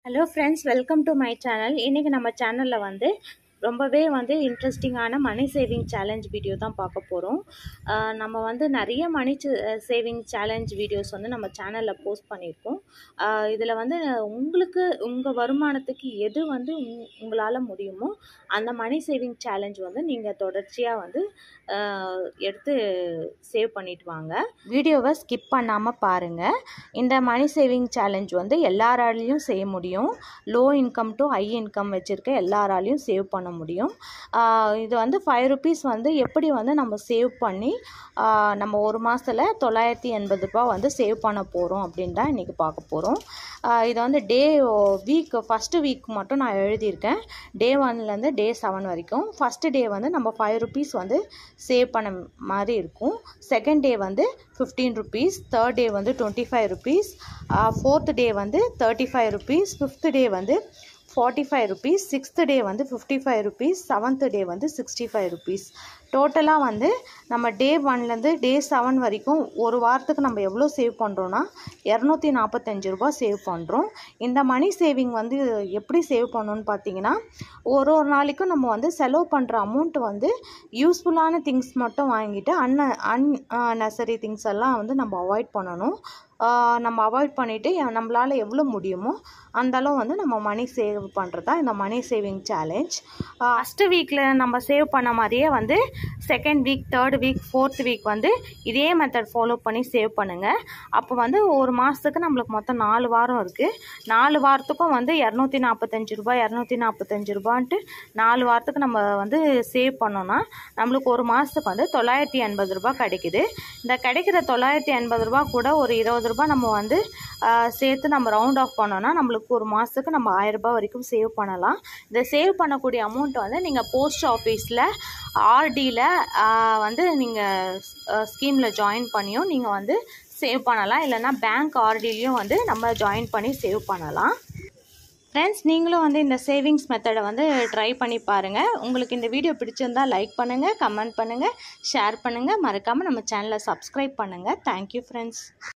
hello friends welcome to my channel இன்றைக்கி நம்ம சேனலில் வந்து ரொம்பவே வந்து இன்ட்ரெஸ்டிங்கான மணி சேவிங் சேலஞ்ச் வீடியோ தான் பார்க்க போகிறோம் நம்ம வந்து நிறைய மணி சேவிங் சேலஞ்ச் வீடியோஸ் வந்து நம்ம சேனலில் போஸ்ட் பண்ணியிருக்கோம் இதில் வந்து உங்களுக்கு உங்கள் வருமானத்துக்கு எது வந்து உங் உங்களால் முடியுமோ அந்த மணி சேவிங் சேலஞ்ச் வந்து நீங்கள் தொடர்ச்சியாக வந்து ஆஹ், எடுத்து சேவ் பண்ணிட்டு வாங்க வீடியோவை ஸ்கிப் பண்ணாமல் பாருங்கள் இந்த மணி சேவிங் சேலஞ்ச் வந்து எல்லாராலையும் செய்ய முடியும் low income to high income வச்சுருக்க எல்லாராலையும் சேவ் பண்ண முடியும் ஆஹ் இது வந்து ஃபைவ் ருபீஸ் வந்து எப்படி வந்து நம்ம சேவ் பண்ணி ஆஹ் நம்ம ஒரு மாதத்தில் தொள்ளாயிரத்தி எண்பது ரூபா வந்து சேவ் பண்ண போகிறோம் அப்படின்னு தான் இன்றைக்கி பார்க்க போகிறோம் இது வந்து டே வீக் ஃபஸ்ட்டு வீக் மட்டும் நான் எழுதியிருக்கேன் டே ஒன்லேருந்து டே செவன் வரைக்கும் ஃபஸ்ட்டு டே வந்து நம்ம ஃபைவ் ருபீஸ் வந்து சேவ் பண்ண மாதிரி இருக்கும் செகண்ட் டே வந்து ஃபிஃப்டீன் ருபீஸ் தேர்ட் டே வந்து twenty five rupees fourth day வந்து thirty five rupees fifth day வந்து forty five rupees sixth day வந்து fifty five rupees seventh day வந்து சிக்ஸ்டி ஃபைவ் ருபீஸ் டோட்டலாக வந்து நம்ம டே ஒன்லேருந்து டே செவன் வரைக்கும் ஒரு வாரத்துக்கு நம்ம எவ்வளோ சேவ் பண்ணுறோன்னா இரநூத்தி நாற்பத்தஞ்சு ரூபா சேவ் பண்ணுறோம் இந்த மணி சேவிங் வந்து எப்படி சேவ் பண்ணணும்னு பார்த்தீங்கன்னா ஒரு ஒரு நாளைக்கும் நம்ம வந்து செலவு பண்ணுற அமௌண்ட் வந்து யூஸ்ஃபுல்லான திங்ஸ் மட்டும் வாங்கிட்டு அன்ன அன் நெசரி திங்ஸ் எல்லாம் வந்து நம்ம அவாய்ட் பண்ணணும் ஆஹ் நம்ம அவாய்ட் பண்ணிவிட்டு நம்மளால் எவ்வளோ முடியுமோ அந்த அளவு வந்து நம்ம மணி சேவ் பண்ணுறது தான் இந்த மணி சேவிங் சேலஞ்ச் ஃபஸ்ட்டு வீக்கில் நம்ம சேவ் பண்ண மாதிரியே வந்து second week third week fourth week வந்து இதே மெத்தட் ஃபாலோ பண்ணி சேவ் பண்ணுங்கள் அப்போ வந்து ஒரு மாதத்துக்கு நம்மளுக்கு மொத்தம் நாலு வாரம் இருக்குது நாலு வாரத்துக்கும் வந்து இரநூத்தி நாற்பத்தஞ்சு ரூபாய் இரநூத்தி நாற்பத்தஞ்சு ரூபான்ட்டு நாலு வாரத்துக்கு நம்ம வந்து சேவ் பண்ணோன்னா நம்மளுக்கு ஒரு மாதத்துக்கு வந்து தொள்ளாயிரத்தி எண்பது ரூபாய் கிடைக்குது இந்த கிடைக்கிற தொள்ளாயிரத்தி எண்பது ரூபா கூட ஒரு இருபது ரூபாய் நம்ம வந்து ஆஹ், சேர்த்து நம்ம ரவுண்ட் ஆஃப் பண்ணோன்னா நம்மளுக்கு ஒரு மாதத்துக்கு நம்ம ஆயிரம் ரூபாய் வரைக்கும் சேவ் பண்ணலாம் இந்த சேவ் பண்ணக்கூடிய அமௌண்ட் வந்து நீங்கள் போஸ்ட் ஆஃபீஸில் ஆர்டியில் வந்து நீங்கள் ஸ்கீமில் ஜாயின் பண்ணியும் நீங்கள் வந்து சேவ் பண்ணலாம் இல்லைன்னா பேங்க் ஆர்டிலையும் வந்து நம்ம ஜாயின் பண்ணி சேவ் பண்ணலாம் ஃப்ரெண்ட்ஸ் நீங்களும் வந்து இந்த சேவிங்ஸ் மெத்தடை வந்து ட்ரை பண்ணி பாருங்கள் உங்களுக்கு இந்த வீடியோ பிடிச்சிருந்தா லைக் பண்ணுங்கள் கமெண்ட் பண்ணுங்கள் ஷேர் பண்ணுங்கள் மறக்காமல் நம்ம சேனலை சப்ஸ்கிரைப் பண்ணுங்கள் தேங்க்யூ ஃப்ரெண்ட்ஸ்